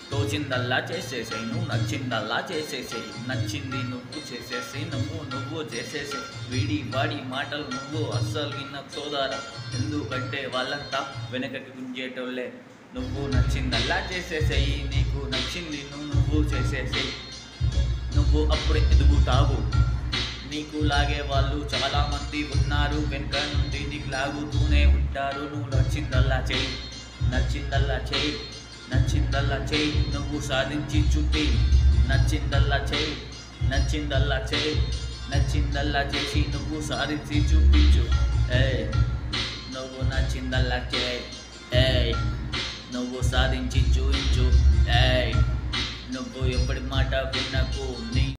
తోచిందల్లా చేసేసేయి నువ్వు నచ్చిందల్లా చేసేసేయి నచ్చింది నువ్వు చేసేసి నువ్వు నువ్వు చేసేసే వీడి వాడి మాటలు నువ్వు అస్సలు విన్న సోదార ఎందుకంటే వాళ్ళంతా వెనకకి గుంజేటోళ్ళే నువ్వు నచ్చిందల్లా చేసేసేయి నీకు నచ్చింది నువ్వు నువ్వు చేసేసేయి నువ్వు అప్పుడే ఎదుగుతావు నీకు లాగే వాళ్ళు చాలా మంది ఉన్నారు వెనుక నుండి నీకు లాగుతూనే ఉంటారు నువ్వు నచ్చిందల్లా చెయ్యి నచ్చిందల్లా చెయ్యి నచ్చిందల్లా చెయ్యి నువ్వు సాధించి చూపి నచ్చిందల్లా చెయ్యి నచ్చిందల్లా చెయ్యి నచ్చిందల్లా చేసి నువ్వు సాధించి చూపించు ఏ నువ్వు నచ్చిందల్లా చేయి ఏయ్ నువ్వు సాధించి చూపించు ఏయ్ నువ్వు ఎప్పటి మాట వినకు నీ